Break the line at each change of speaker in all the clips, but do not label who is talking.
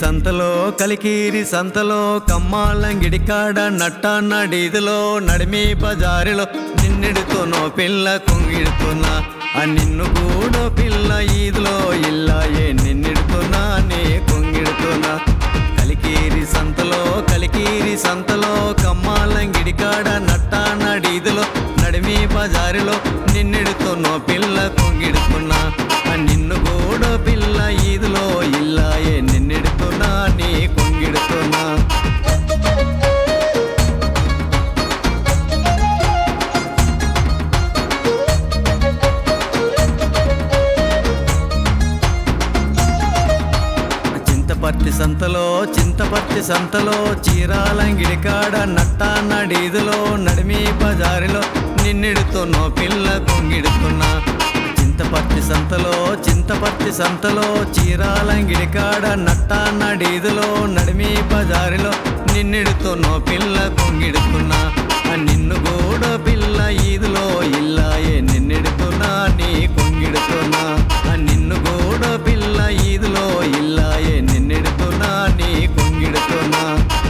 సంతలో కలికీరి సంతలో కమ్మాలంగిడి కాడ నట్టాన్నడీదిలో నడిమి బజారిలో నిన్నెడుతునో పిల్ల కొంగిడుతున్నా ఆ నిన్ను కూడా పిల్ల ఈదులో ఇల్లాయే నిన్నెడుతున్నా నీ కొంగిడుతున్నా కలికీరి సంతలో కలికీరి సంతలో కమ్మాలంగిడి కాడ నట్టాన్నడీదిలో నడిమి బజారిలో నిన్నెడుతున్నో పిల్ల కొంగిడుతున్నా ఆ నిన్ను కూడా పిల్ల ఈదులో ఇల్లాయే నిన్నెడుతున్నా నీ కొంగిడుతున్నా చింతపర్తి సంతలో చింతపర్తి సంతలో చీరాలంగిడి కాడ నట్టాన్నడీదులో నడిమి బజారిలో నిన్నెడుతున్నో పిల్ల కొంగిడుతున్నా చింతపర్తి సంతలో చింతపర్తి సంతలో చీరాలంగిడి కాడ నట్టాన్నడీదులో నడిమి బజారిలో నిన్నెడుతున్నో పిల్ల కొంగిడుతున్నా ఆ నిన్ను కూడా పిల్ల ఈదులో ఇల్లాయే నిన్నెడుతున్నా నీ కొంగిడుతున్నా ఆ నిన్ను కూడా పిల్ల ఈదులో ఇల్లాయే నిన్నెడుతున్నా నీ కొంగిడుతున్నా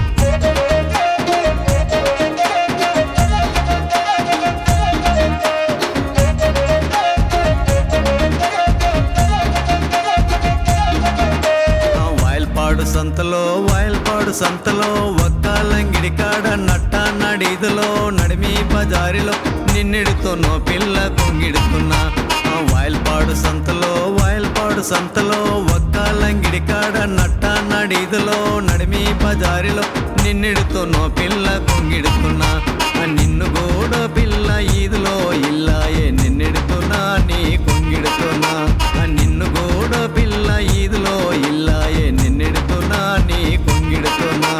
ఆ వాయల్పాడు సంతలో వాయల్పాడు సంతలో ఒక్కాలంగిడి కాడ నట్టాన్నడీదులో నడిమి బజారిలో నిన్నెడుతున్నో పిల్ల కొంగిడుతున్నా ఆ వాయల్పాడు సంతలో వాయల్పాడు సంతలో ఒక్కాలంగిడి కాడ నట్టాన్నడీదులో నడిమి బజారిలో నిన్నెడుతున్నో పిల్ల కొంగిడుతున్నా ఆ నిన్ను కూడా పిల్ల ఈదులో ఇల్లాయే నిన్నెడుతున్నా నీ కొంగిడుతున్నా ఆ నిన్ను కూడా పిల్ల ఈదులో ఇల్లాయే నిన్నెడుతున్నా నీ కొంగిడుతున్నా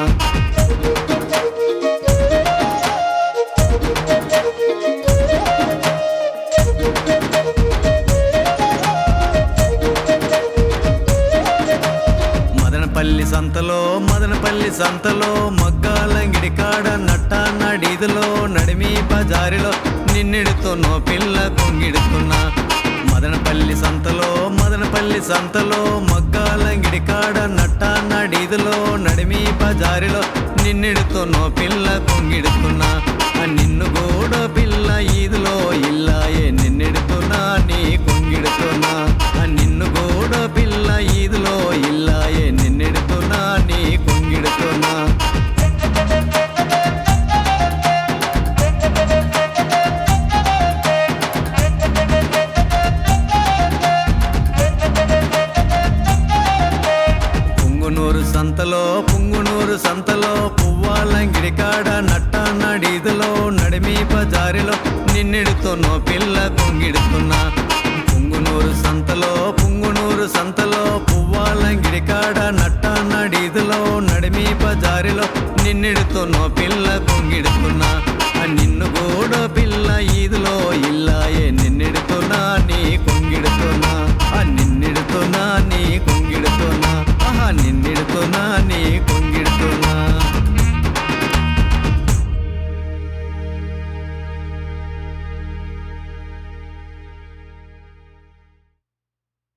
మదనపల్లి సంతలో మదనపల్లి సంతలో మగ్గాలంగిడి కాడ నట్టాన్నడీదులో నడిమి బజారిలో నిన్నెడుతున్నో పిల్ల కొంగిడుతున్నా మదనపల్లి సంతలో మదనపల్లి సంతలో మగ్గాలంగిడి కాడ నట్టాన్నడీదులో నడిమి బజారిలో నిన్నెడుతున్నో పిల్ల కొంగిడుతున్నా ఆ నిన్ను కూడా పిల్ల ఈదు